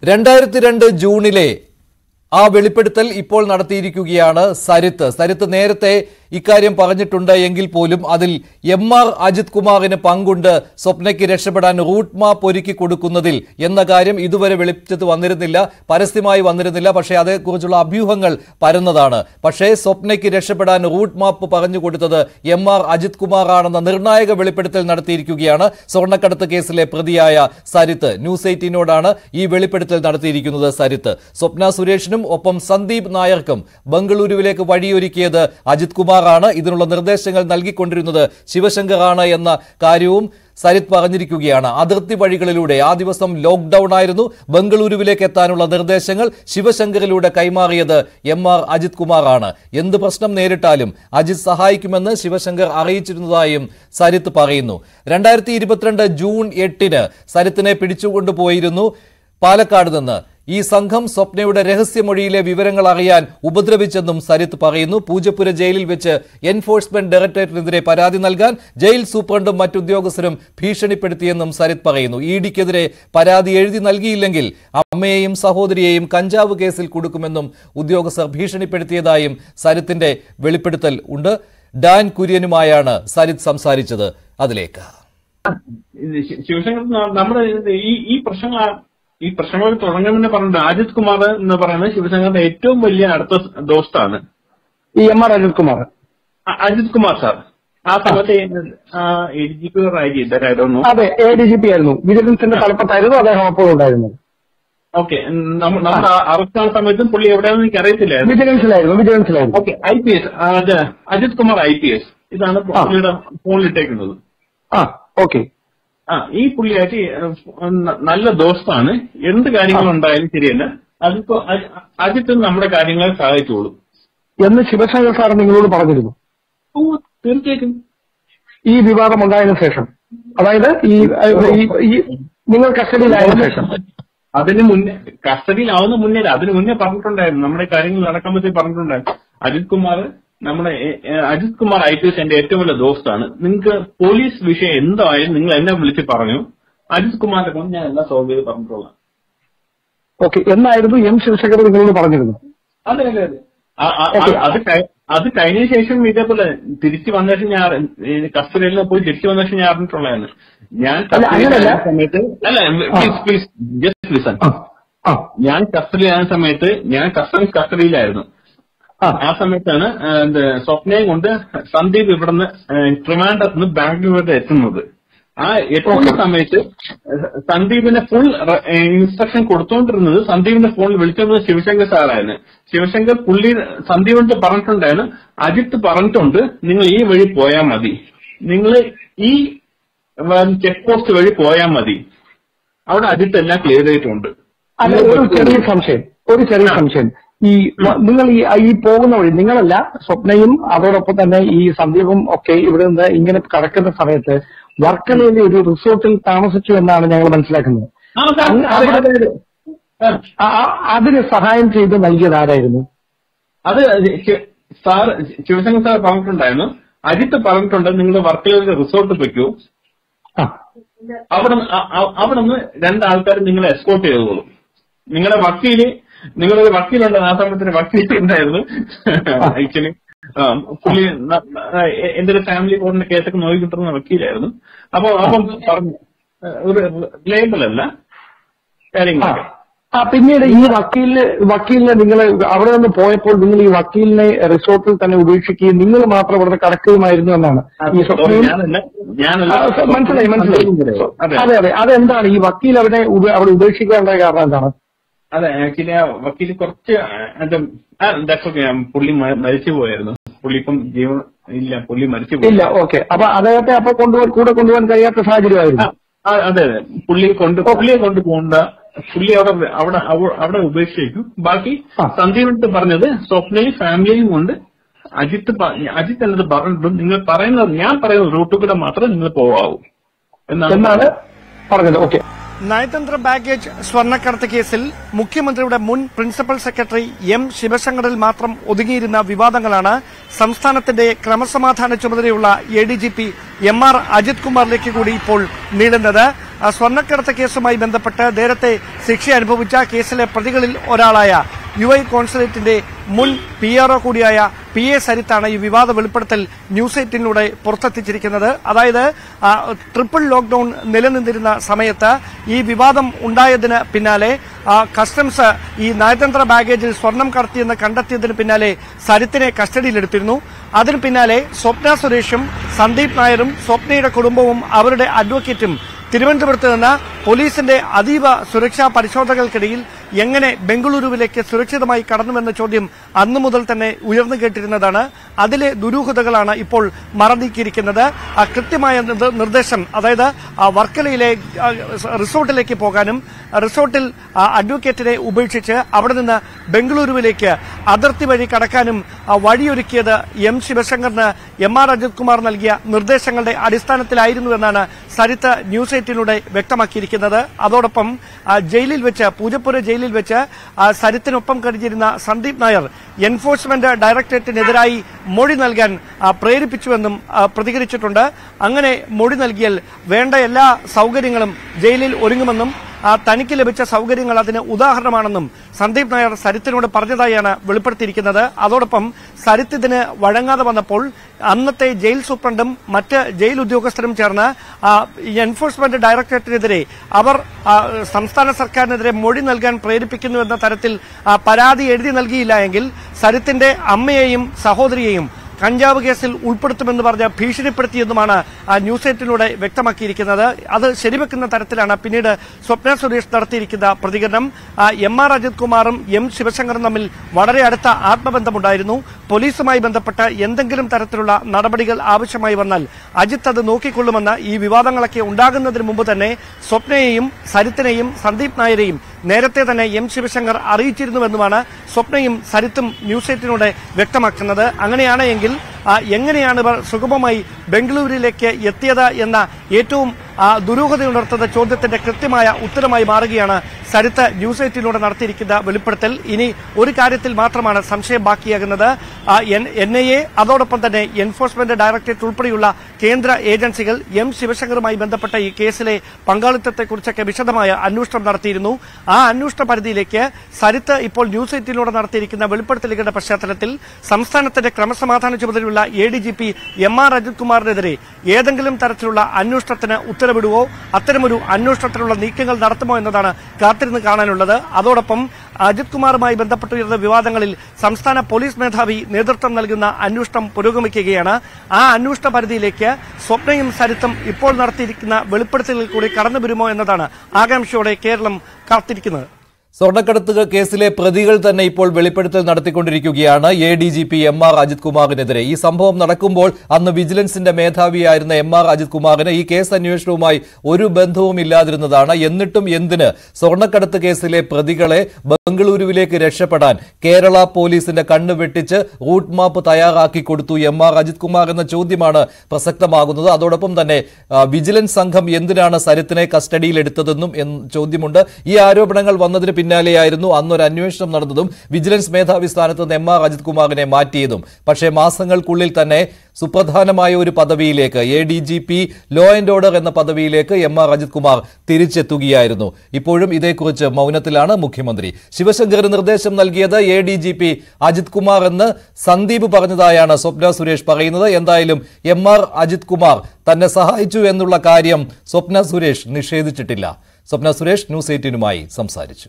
രണ്ടായിരത്തി രണ്ട് ജൂണിലെ ആ വെളിപ്പെടുത്തൽ ഇപ്പോൾ നടത്തിയിരിക്കുകയാണ് സരിത്ത് സരിത്ത് നേരത്തെ ഇക്കാര്യം പറഞ്ഞിട്ടുണ്ട് എങ്കിൽ പോലും അതിൽ എം ആർ അജിത് കുമാറിന് പങ്കുണ്ട് സ്വപ്നയ്ക്ക് രക്ഷപ്പെടാൻ റൂട്ട് മാപ്പ് ഒരുക്കി കൊടുക്കുന്നതിൽ എന്ന കാര്യം ഇതുവരെ വെളിച്ചത്ത് വന്നിരുന്നില്ല പരസ്യമായി വന്നിരുന്നില്ല പക്ഷേ അതേക്കുറിച്ചുള്ള അഭ്യൂഹങ്ങൾ പരന്നതാണ് പക്ഷേ സ്വപ്നയ്ക്ക് രക്ഷപ്പെടാൻ റൂട്ട് മാപ്പ് പറഞ്ഞു കൊടുത്തത് എം ആർ അജിത് കുമാറാണെന്ന നിർണായക വെളിപ്പെടുത്തൽ നടത്തിയിരിക്കുകയാണ് സ്വർണ്ണക്കടത്ത് കേസിലെ പ്രതിയായ സരിത്ത് ന്യൂസ് എയ്റ്റീനോടാണ് ഈ വെളിപ്പെടുത്തൽ നടത്തിയിരിക്കുന്നത് സരിത്ത് സ്വപ്ന സുരേഷിനും ഒപ്പം സന്ദീപ് നായർക്കും ബംഗളൂരുവിലേക്ക് വഴിയൊരുക്കിയത് അജിത് കുമാറാണ് ഇതിനുള്ള നിർദ്ദേശങ്ങൾ നൽകിക്കൊണ്ടിരുന്നത് ശിവശങ്കറാണ് എന്ന കാര്യവും സരിത് പറഞ്ഞിരിക്കുകയാണ് അതിർത്തി വഴികളിലൂടെ ആ ദിവസം ലോക്ക്ഡൌൺ ആയിരുന്നു ബംഗളൂരുവിലേക്ക് എത്താനുള്ള നിർദ്ദേശങ്ങൾ ശിവശങ്കറിലൂടെ കൈമാറിയത് എം ആർ അജിത് കുമാറാണ് എന്ത് പ്രശ്നം നേരിട്ടാലും അജിത് സഹായിക്കുമെന്ന് ശിവശങ്കർ അറിയിച്ചിരുന്നതായും സരിത്ത് പറയുന്നു രണ്ടായിരത്തി ഇരുപത്തിരണ്ട് ജൂൺ എട്ടിന് സരിത്തിനെ പിടിച്ചുകൊണ്ടുപോയിരുന്നു പാലക്കാട് നിന്ന് ഈ സംഘം സ്വപ്നയുടെ രഹസ്യമൊഴിയിലെ വിവരങ്ങൾ അറിയാൻ ഉപദ്രവിച്ചെന്നും സരിത്ത് പറയുന്നു പൂജപ്പുര ജയിലിൽ വെച്ച് എൻഫോഴ്സ്മെന്റ് ഡയറക്ടറേറ്റിനെതിരെ പരാതി നൽകാൻ ജയിൽ സൂപ്രണ്ടും മറ്റുദ്യോഗസ്ഥരും ഭീഷണിപ്പെടുത്തിയെന്നും സരിത്ത് പറയുന്നു ഇ ഡിക്കെതിരെ പരാതി എഴുതി നൽകിയില്ലെങ്കിൽ അമ്മയെയും സഹോദരിയെയും കഞ്ചാവ് കേസിൽ കൊടുക്കുമെന്നും ഉദ്യോഗസ്ഥർ ഭീഷണിപ്പെടുത്തിയതായും സരിത്തിന്റെ വെളിപ്പെടുത്തൽ ഉണ്ട് ഡാൻ കുര്യനുമായാണ് സരിത്ത് സംസാരിച്ചത് അതിലേക്ക് ഇത് ശി- ശിവശങ്കർ ന- നമ്മുടെ ഇത് ഈ ഈ പ്രശ്നങ്ങൾ ഈ പ്രശ്നങ്ങൾ തുടങ്ങുന്നതിന് പറഞ്ഞിട്ട് അജിത് കുമാർ എന്ന് പറയുന്നത് ശിവശങ്കറിന്റെ ഏറ്റവും വലിയ അടുത്ത സ് ദോസ്താണ് ഈ എം ആർ അജിത് കുമാർ അ- അജിത് കുമാർ സാർ ആ സമയത്ത് എ ഡി ജി പി ആയിരുന്നു അതെ എ ഡി ജി പി ആയിരുന്നു വിജിലൻസിന്റെ തലപ്പത്തായിരുന്നു അദ്ദേഹം അപ്പോഴും ഉണ്ടായിരുന്നത് ഓക്കെ നമ്മുടെ അറസ്റ്റ് ആവുന്ന സമയത്തും പുള്ളി എവിടെയാണെന്ന് എനിക്ക് അറിയത്തില്ലായിരുന്നു വിജിലൻസിലായിരുന്നു വിജിലൻസിലായിരുന്നു okay I P S Ajith Kumar I P S ഇതാണ് ആ. പുള്ളിയുടെ ഫോണിലിട്ടേക്കുന്നത് ആ ഓക്കെ ആ ഈ പുള്ളിയായിട്ട് ഏഹ്, ന- നല്ല ദോസ്താണ് എന്ത് കാര്യങ്ങളുണ്ടായാലും ശരിയല്ല അതിപ്പോ അജി- അജിത്ത് നമ്മുടെ കാര്യങ്ങളെ സഹായിച്ചോളും എന്ന് ശിവശങ്കർ സാർ നിങ്ങളോട് പറഞ്ഞിരുന്നു ഓ തീർച്ചയായിട്ടും ഈ വിവാദം ഉണ്ടായതിനു ശേഷം അതായത് ഈ ഈ- ഈ നിങ്ങൾ കസ്റ്റഡിയിലായതിനു ശേഷം അതിന് മുന്നേ കസ്റ്റഡിയിലാവുന്ന മുന്നേ അല്ല, അതിന് മുന്നേ പറഞ്ഞിട്ടുണ്ടായിരുന്നു നമ്മുടെ കാര്യങ്ങൾ നടക്കുമ്പോഴത്തേക്ക് പറഞ്ഞിട്ടുണ്ടായിരുന്നു അജിത് കുമാർ നമ്മുടെ ഏ, ഏ, Ajith Kumar I P S എന്റെ ഏറ്റവും വലിയ ദോസ്താണ് നിങ്ങൾക്ക് പോലീസ് വിഷയം എന്തായാലും നിങ്ങൾ എന്നെ വിളിച്ച് പറഞ്ഞു അജിത് കുമാറിന്റെ കൊണ്ട് ഞാൻ എല്ലാം സോൾവ് ചെയ്ത് പറഞ്ഞിട്ടുള്ളതാണ് ഓക്കെ എന്നായിരുന്നു എം ശിവശങ്കർ നിങ്ങളോട് പറഞ്ഞിരുന്നു അതെ അതെ അതെ ആ- ആ- Okay. അത് കഴി- അത് കഴിഞ്ഞ ശേഷം ഇതേപോലെ തിരിച്ചു വന്ന ശേഷം ഞാൻ കസ്റ്റഡിയിൽ പോയി തിരിച്ചു വന്ന ശേഷം ഞാൻ അറിഞ്ഞിട്ടുള്ളതാണ് ഞാൻ അല്ല, അങ്ങനെയല്ല. കസ്റ്റഡിയിലായ സമയത്ത് അല്ല പ്ലീസ് പ്ലീസ് ജസ്റ്റ് ലിസൺ ആ ആ ഞാൻ കസ്റ്റഡിയിലായ സമയത്ത് ഞാൻ കസ്റ്റംസ് കസ്റ്റഡിയിലായിരുന്നു ആ ആ സമയത്താണ് ആ, എന്ത് സ്വപ്നയും കൊണ്ട് സന്ദീപ് ഇവിടുന്ന് ട്രിവാൻഡ്രത്ത് നിന്ന് ബാംഗ്ലൂർ വരെ എത്തുന്നത് ആ എത്തുന്ന സമയത്ത് സന്ദീപിന്റെ ഫുൾ ഇൻസ്ട്രക്ഷൻ കൊടുത്തുകൊണ്ടിരുന്നത് സന്ദീപിന്റെ ഫോണിൽ വിളിച്ചത് ശിവശങ്കർ സാറായിരുന്നു ശിവശങ്കർ പുള്ളി സന്ദീപിന്റെ പറഞ്ഞിട്ടുണ്ടായിരുന്നു അജിത്ത് പറഞ്ഞിട്ടുണ്ട് നിങ്ങൾ ഈ വഴി പോയാൽ മതി നിങ്ങൾ ഈ ചെക്ക് പോസ്റ്റ് വഴി പോയാൽ മതി അവിടെ അജിത്ത് എല്ലാം ക്ലിയർ ചെയ്തിട്ടുണ്ട് അല്ല ഒരു ചെറിയ സംശയം ഒരു ചെറിയ സംശയം ഈ വ- നിങ്ങൾ ഈ ഈ പോകുന്ന വഴി നിങ്ങളല്ല സ്വപ്നയും അതോടൊപ്പം തന്നെ ഈ സന്ദീപും ഒക്കെ ഇവിടെ നിന്ന് ഇങ്ങനെ കടക്കുന്ന സമയത്ത് വർക്കലയിലെ ഒരു റിസോർട്ടിൽ താമസിച്ചു എന്നാണ് ഞങ്ങൾ മനസ്സിലാക്കുന്നത് ആ, സാർ, അങ്ങ് അതെ, അവിടെ- അതെ, അതെ. സാർ, ആ- ആ- അതിന് സഹായം ചെയ്ത് നൽകിയത് ആരായിരുന്നു അത് ശി- സാർ ശിവശങ്കർ സാർ പറഞ്ഞിട്ടുണ്ടായിരുന്നു അജിത്ത് പറഞ്ഞിട്ടുണ്ട് നിങ്ങൾ വർക്കലയിൽ റിസോർട്ട് വെക്കൂ ആ അവിടെ അവിടെ നിന്ന് രണ്ടാൾക്കാർ നിങ്ങളെ എസ്കോർട്ട് ചെയ്തോളും നിങ്ങളുടെ വക്കീല് നിങ്ങളൊരു വക്കീലുണ്ട് ആ സമയത്തിന് വക്കീൽ ഉണ്ടായിരുന്നു ആക്ച്വലി പുള്ളി ന- ന- എ- എന്റെ ഒരു ഫാമിലി കോർട്ടിന്റെ കേസൊക്കെ നോക്കിക്കൊണ്ടിരുന്ന വക്കീലായിരുന്നു അപ്പൊ അപ്പം പറഞ്ഞു ഏഹ്, ഒരു ലേബൽ അല്ല ആ. കാര്യങ്ങളൊക്കെ ആ പിന്നീട് ഈ വക്കീലിന് വക്കീലിനെ നിങ്ങൾ അവിടെ നിന്ന് പോയപ്പോൾ നിങ്ങൾ ഈ വക്കീലിനെ റിസോർട്ടിൽ തന്നെ ഉപേക്ഷിക്കുകയും നിങ്ങൾ മാത്രം അവിടെ കടക്കുകയുമായിരുന്നു എന്നാണ് ഈ സ്വപ്നയും ഞാനല്ല ആ, ഞാനല്ല സ- മനസ്സിലായി മനസ്സിലായി അതെ അതെ അതെ അതെന്താണ് ഈ വക്കീൽ അവിടെ ഉപ- അവിടെ ഉപേക്ഷിക്കേണ്ട കാരണം എന്താണ് അതെ ആക്ച്വലി ആ വക്കീൽ കുറച്ച് അത് ആ, that's okay. ആ, പുള്ളി മ- മരിച്ചു പോയായിരുന്നു പുള്ളി ഇപ്പം ജീവൻ ഇല്ല പുള്ളി മരിച്ചു പോയി ഇല്ല ഓക്കെ അപ്പൊ അദ്ദേഹത്തെ അപ്പൊ കൊണ്ടുപോകാൻ കൂടെ കൊണ്ടുപോകാൻ കഴിയാത്ത ആ, സാഹചര്യമായിരുന്നു ആ, അതെ അതെ പുള്ളി കൊണ്ട് പുള്ളിയെ കൊണ്ട് പോകണ്ട പുള്ളി അവിടെ അവിടെ അവ- അവിടെ ഉപേക്ഷിക്കും ബാക്കി ആ. സന്ദീപ് പറഞ്ഞത് സ്വപ്നയും ഫാമിലിയും കൊണ്ട് അജിത്ത് പ- അജിത്ത് എന്നത് പറഞ്ഞിട്ടും നിങ്ങൾ പറയുന്നത് ഞാൻ പറയുന്ന റൂട്ടിൽ കൂടെ മാത്രമേ നിങ്ങൾ പോകാവൂ എന്നാണ് പറഞ്ഞത് ഓക്കെ നയതന്ത്ര ബാഗേജ് സ്വർണ്ണക്കടത്ത് കേസിൽ മുഖ്യമന്ത്രിയുടെ മുൻ പ്രിൻസിപ്പൽ സെക്രട്ടറി എം ശിവശങ്കറിൽ മാത്രം ഒതുങ്ങിയിരുന്ന വിവാദങ്ങളാണ് സംസ്ഥാനത്തിന്റെ ക്രമസമാധാന ചുമതലയുള്ള A D G P M R Ajith കുമാറിലേക്ക് കൂടി ഇപ്പോൾ നീളുന്നത് ആ, സ്വർണ്ണക്കടത്ത് കേസുമായി ബന്ധപ്പെട്ട് നേരത്തെ ശിക്ഷ അനുഭവിച്ച കേസിലെ പ്രതികളിൽ ഒരാളായ യു ഐ കോൺസുലേറ്റിന്റെ മുൻ പി ആർ ഒ കൂടിയായ പി എ സരിത്താണ് ഈ വിവാദ വെളിപ്പെടുത്തൽ ന്യൂസ് എയ്റ്റിലൂടെ പുറത്തെത്തിച്ചിരിക്കുന്നത് അതായത് ആ, ട്രിപ്പിൾ ലോക്ഡൌൺ നിലനിന്നിരുന്ന സമയത്ത് ഈ വിവാദം ഉണ്ടായതിന് പിന്നാലെ ആ, കസ്റ്റംസ് ഈ നയതന്ത്ര ബാഗേജിൽ സ്വർണം കടത്തിയെന്ന് കണ്ടെത്തിയതിന് പിന്നാലെ സരിത്തിനെ കസ്റ്റഡിയിലെടുത്തിരുന്നു അതിന് പിന്നാലെ സ്വപ്ന സുരേഷും സന്ദീപ് നായരും സ്വപ്നയുടെ കുടുംബവും അവരുടെ അഡ്വക്കേറ്റും തിരുവനന്തപുരത്ത് നിന്ന് പോലീസിന്റെ അതീവ സുരക്ഷാ പരിശോധനകൾക്കിടയിൽ എങ്ങനെ ബംഗളൂരുവിലേക്ക് സുരക്ഷിതമായി കടന്നുവെന്ന ചോദ്യം അന്നു മുതൽ തന്നെ ഉയർന്നു കേട്ടിരുന്നതാണ് അതിലെ ദുരൂഹതകളാണ് ഇപ്പോൾ മറനീക്കിയിരിക്കുന്നത് ആ കൃത്യമായ നിർദ്ദ- നിർദ്ദേശം അതായത് ആ വർക്കലയിലെ ആ, റിസോർട്ടിലേക്ക് പോകാനും റിസോർട്ടിൽ ആ, അഡ്വക്കേറ്റിനെ ഉപേക്ഷിച്ച് അവിടെ നിന്ന് ബംഗളൂരുവിലേക്ക് അതിർത്തി വഴി കടക്കാനും ആ, വഴിയൊരുക്കിയത് എം ശിവശങ്കറിന് എം ആർ അജിത് കുമാർ നൽകിയ നിർദ്ദേശങ്ങളുടെ അടിസ്ഥാനത്തിലായിരുന്നുവെന്നാണ് സരിത്ത് ന്യൂസ് എയ്റ്റിലൂടെ വ്യക്തമാക്കിയിരിക്കുന്നത് അതോടൊപ്പം ആ, ജയിലിൽ വെച്ച് പൂജപ്പുര ജയിലിൽ വെച്ച് ആ, സരിത്തിനൊപ്പം കഴിഞ്ഞിരുന്ന സന്ദീപ് നായർ എൻഫോഴ്സ്മെന്റ് ഡയറക്ടറേറ്റിനെതിരായി മൊഴി നൽകാൻ ആ, പ്രേരിപ്പിച്ചുവെന്നും ആ, പ്രതികരിച്ചിട്ടുണ്ട് അങ്ങനെ മൊഴി നൽകിയാൽ വേണ്ട എല്ലാ സൗകര്യങ്ങളും ജയിലിൽ ഒരുങ്ങുമെന്നും ആ, തനിക്ക് ലഭിച്ച സൗകര്യങ്ങൾ അതിന് ഉദാഹരണമാണെന്നും സന്ദീപ് നായർ സരിത്തിനോട് പറഞ്ഞതായാണ് വെളിപ്പെടുത്തിയിരിക്കുന്നത് അതോടൊപ്പം സരിത്ത് ഇതിന് വഴങ്ങാതെ വന്നപ്പോൾ അന്നത്തെ ജയിൽ സൂപ്രണ്ടും മറ്റ് ജയിൽ ഉദ്യോഗസ്ഥരും ചേർന്ന് ആ, ഈ എൻഫോഴ്സ്മെന്റ് ഡയറക്ടറേറ്റിനെതിരെ അവർ ആ, സംസ്ഥാന സർക്കാരിനെതിരെ മൊഴി നൽകാൻ പ്രേരിപ്പിക്കുന്നു എന്ന തരത്തിൽ ആ, പരാതി എഴുതി നൽകിയില്ല എങ്കിൽ സരിത്തിന്റെ അമ്മയെയും സഹോദരിയെയും കഞ്ചാവ് കേസിൽ ഉൾപ്പെടുത്തുമെന്ന് പറഞ്ഞ് ഭീഷണിപ്പെടുത്തിയെന്നുമാണ് ആ ന്യൂസ് എയ്റ്റിലൂടെ വ്യക്തമാക്കിയിരിക്കുന്നത് അത് ശരിവെക്കുന്ന തരത്തിലാണ് പിന്നീട് സ്വപ്ന സുരേഷ് നടത്തിയിരിക്കുന്ന പ്രതികരണം ആ, എം ആർ അജിത് കുമാറും എം ശിവശങ്കറും തമ്മിൽ വളരെ അടുത്ത ആത്മബന്ധമുണ്ടായിരുന്നു പോലീസുമായി ബന്ധപ്പെട്ട് എന്തെങ്കിലും തരത്തിലുള്ള നടപടികൾ ആവശ്യമായി വന്നാൽ അജിത്ത് അത് നോക്കിക്കൊള്ളുമെന്ന് ഈ വിവാദങ്ങളൊക്കെ ഉണ്ടാകുന്നതിന് മുമ്പ് തന്നെ സ്വപ്നയെയും സരിത്തിനെയും സന്ദീപ് നായരെയും നേരത്തെ തന്നെ എം ശിവശങ്കർ അറിയിച്ചിരുന്നുവെന്നുമാണ് സ്വപ്നയും സരിത്തും ന്യൂസ് എയ്റ്റിനോട് വ്യക്തമാക്കുന്നത് അങ്ങനെയാണ് എങ്കിൽ ആ, എങ്ങനെയാണ് ഇവർ സുഗമമായി ബംഗളൂരുവിലേക്ക് എത്തിയത് എന്ന ഏറ്റവും ആ, ദുരൂഹതയുണർത്തുന്ന ചോദ്യത്തിന്റെ കൃത്യമായ ഉത്തരമായി മാറുകയാണ് സരിത്ത് ന്യൂസ് എയ്റ്റിലൂടെ നടത്തിയിരിക്കുന്ന വെളിപ്പെടുത്തൽ ഇനി ഒരു കാര്യത്തിൽ മാത്രമാണ് സംശയം ബാക്കിയാകുന്നത് എൻ ഐ എ അതോടൊപ്പം തന്നെ എൻഫോഴ്സ്മെന്റ് ഡയറക്ടറേറ്റ് ഉൾപ്പെടെയുള്ള കേന്ദ്ര ഏജൻസികൾ എം ശിവശങ്കറുമായി ബന്ധപ്പെട്ട ഈ കേസിലെ പങ്കാളിത്തത്തെക്കുറിച്ചൊക്കെ വിശദമായ അന്വേഷണം നടത്തിയിരുന്നു ആ അന്വേഷണ പരിധിയിലേക്ക് സരിത്ത് ഇപ്പോൾ ന്യൂസ് എയ്റ്റിലൂടെ നടത്തിയിരിക്കുന്ന വെളിപ്പെടുത്തലുകളുടെ പശ്ചാത്തലത്തിൽ സംസ്ഥാനത്തിന്റെ ക്രമസമാധാന ചുമതലയുള്ള A D G P M R Ajith കുമാറിനെതിരെ ഏതെങ്കിലും തരത്തിലുള്ള അന്വേഷണത്തിന് ഉത്തരവിടുവോ അത്തരമൊരു അന്വേഷണത്തിനുള്ള നീക്കങ്ങൾ നടത്തുമോ എന്നതാണ് കാത്തിരുന്ന് കാണാനുള്ളത് അതോടൊപ്പം അജിത് കുമാറുമായി ബന്ധപ്പെട്ടുയർന്ന വിവാദങ്ങളിൽ സംസ്ഥാന പോലീസ് മേധാവി നേതൃത്വം നൽകുന്ന അന്വേഷണം പുരോഗമിക്കുകയാണ് ആ അന്വേഷണ പരിധിയിലേക്ക് സ്വപ്നയും സരിത്തും ഇപ്പോൾ നടത്തിയിരിക്കുന്ന വെളിപ്പെടുത്തലിൽ കൂടി കടന്നുവരുമോ എന്നതാണ് ആകാംക്ഷയോടെ കേരളം കാത്തിരിക്കുന്നത് സ്വർണ്ണക്കടത്ത് കേസിലെ പ്രതികൾ തന്നെ ഇപ്പോൾ വെളിപ്പെടുത്തൽ നടത്തിക്കൊണ്ടിരിക്കുകയാണ് A D G P M R Ajith കുമാറിനെതിരെ ഈ സംഭവം നടക്കുമ്പോൾ അന്ന് വിജിലൻസിന്റെ മേധാവിയായിരുന്ന എം ആർ അജിത് കുമാറിന് ഈ കേസ് അന്വേഷണവുമായി ഒരു ബന്ധവും ഇല്ലാതിരുന്നതാണ് എന്നിട്ടും എന്തിന് സ്വർണ്ണക്കടത്ത് കേസിലെ പ്രതികളെ ബംഗളൂരുവിലേക്ക് രക്ഷപ്പെടാൻ കേരള പോലീസിന്റെ കണ്ണ് വെട്ടിച്ച് റൂട്ട് മാപ്പ് തയ്യാറാക്കി കൊടുത്തു എം ആർ അജിത് കുമാർ എന്ന ചോദ്യമാണ് പ്രസക്തമാകുന്നത് അതോടൊപ്പം തന്നെ ആ, വിജിലൻസ് സംഘം എന്തിനാണ് സരിത്തിനെ കസ്റ്റഡിയിലെടുത്തതെന്നും എന്ന് ചോദ്യമുണ്ട് ഈ ആരോപണങ്ങൾ വന്നതിന് പിന്നാലെയായിരുന്നു അന്നൊരു അന്വേഷണം നടന്നതും വിജിലൻസ് മേധാവി സ്ഥാനത്ത് നിന്ന് എം ആർ അജിത് കുമാറിനെ മാറ്റിയതും പക്ഷേ മാസങ്ങൾക്കുള്ളിൽ തന്നെ സുപ്രധാനമായ ഒരു പദവിയിലേക്ക് A D G P law and order എന്ന പദവിയിലേക്ക് എം ആർ അജിത് കുമാർ തിരിച്ചെത്തുകയായിരുന്നു ഇപ്പോഴും ഇതേക്കുറിച്ച് മൗനത്തിലാണ് മുഖ്യമന്ത്രി ശിവശങ്കറിന് നിർദ്ദേശം നൽകിയത് A D G P Ajith Kumar എന്ന് സന്ദീപ് പറഞ്ഞതായാണ് സ്വപ്ന സുരേഷ് പറയുന്നത് എന്തായാലും എം ആർ അജിത് കുമാർ തന്നെ സഹായിച്ചു എന്നുള്ള കാര്യം സ്വപ്ന സുരേഷ് നിഷേധിച്ചിട്ടില്ല സ്വപ്ന സുരേഷ് ന്യൂസ് എയ്റ്റീനുമായി സംസാരിച്ചു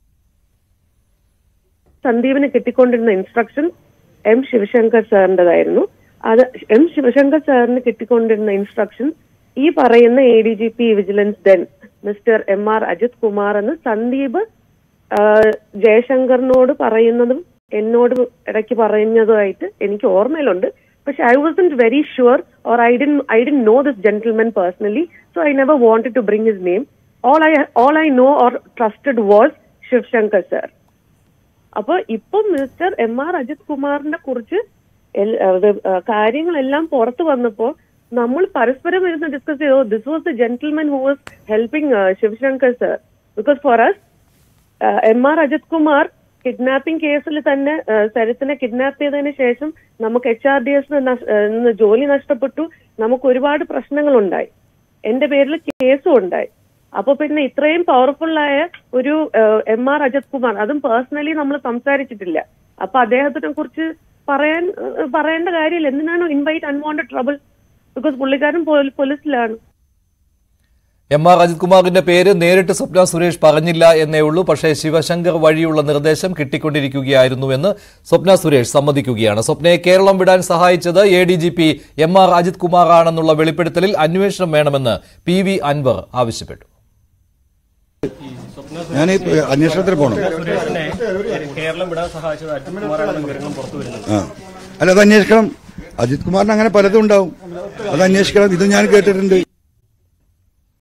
സന്ദീപിന് കിട്ടിക്കൊണ്ടിരുന്ന ഇൻസ്ട്രക്ഷൻ എം ശിവശങ്കർ സാറിന്റേതായിരുന്നു അത് എം ശിവശങ്കർ സാറിന് കിട്ടിക്കൊണ്ടിരുന്ന ഇൻസ്ട്രക്ഷൻ ഈ പറയുന്ന A D G P vigilance then mister M R Ajith Kumar എന്ന് സന്ദീപ് ആ, ജയശങ്കറിനോട് പറയുന്നതും എന്നോട് ഇടയ്ക്ക് പറയുന്നതുമായിട്ട് എനിക്ക് ഓർമ്മയിലുണ്ട് പക്ഷെ I wasn't very sure or I didn't I didn't know this gentlemen personally so I never wanted to bring his name all I all I know or trusted was Sivasankar sir അപ്പൊ ഇപ്പം മിസ്റ്റർ എം ആർ അജിത് കുമാറിനെ കുറിച്ച് L- അത് ആ, കാര്യങ്ങളെല്ലാം പുറത്തു വന്നപ്പോ നമ്മൾ പരസ്പരം ഇരുന്ന് ഡിസ്കസ് ചെയ്തു this was the gentlemen who was helping Sivasankar sir because for us M R Ajith Kumar kidnapping കേസിൽ തന്നെ ആ, സരിത്തിനെ കിഡ്നാപ്പ് ചെയ്തതിന് ശേഷം നമുക്ക് എച്ച് ആർ ഡി എസ് ജോലി നഷ്ടപ്പെട്ടു നമുക്ക് ഒരുപാട് പ്രശ്നങ്ങളുണ്ടായി എന്റെ പേരിൽ കേസും ഉണ്ടായി അപ്പൊ പിന്നെ ഇത്രയും പവർഫുൾ ആയ ഒരു എം ആർ അജിത് കുമാർ അതും പേഴ്സണലി നമ്മൾ സംസാരിച്ചിട്ടില്ല അപ്പൊ അദ്ദേഹത്തിനെ കുറിച്ച് പറയാൻ ഏഹ്, പറയേണ്ട കാര്യമില്ല എന്തിനാണ് ഇൻവൈറ്റ് അൺവാണ്ടഡ് ട്രബിൾ ബിക്കോസ് പുള്ളിക്കാരൻ പോലീ- പോലീസിലാണ് എം ആർ അജിത് കുമാറിന്റെ പേര് നേരിട്ട് സ്വപ്ന സുരേഷ് പറഞ്ഞില്ല എന്നേ ഉള്ളൂ പക്ഷേ ശിവശങ്കർ വഴിയുള്ള നിർദ്ദേശം കിട്ടിക്കൊണ്ടിരിക്കുകയായിരുന്നുവെന്ന് സ്വപ്ന സുരേഷ് സമ്മതിക്കുകയാണ് സ്വപ്നയെ കേരളം വിടാൻ സഹായിച്ചത് A D G P M R Ajith കുമാറാണെന്നുള്ള വെളിപ്പെടുത്തലിൽ അന്വേഷണം വേണമെന്ന് പി വി അൻവർ ആവശ്യപ്പെട്ടു ഞാൻ അന്വേഷണത്തിന് പോകണം സുരേഷിനെ കേരളം വിടാൻ സഹായിച്ചത് അജിത് കുമാറാണെന്ന വിവരങ്ങളും പുറത്തു വരുന്നുണ്ട് ആ അല്ല അത് അന്വേഷിക്കണം അജിത് കുമാറിന് അങ്ങനെ പലതും ഉണ്ടാവും അത് അന്വേഷിക്കണം ഇത് ഞാൻ കേട്ടിട്ടുണ്ട്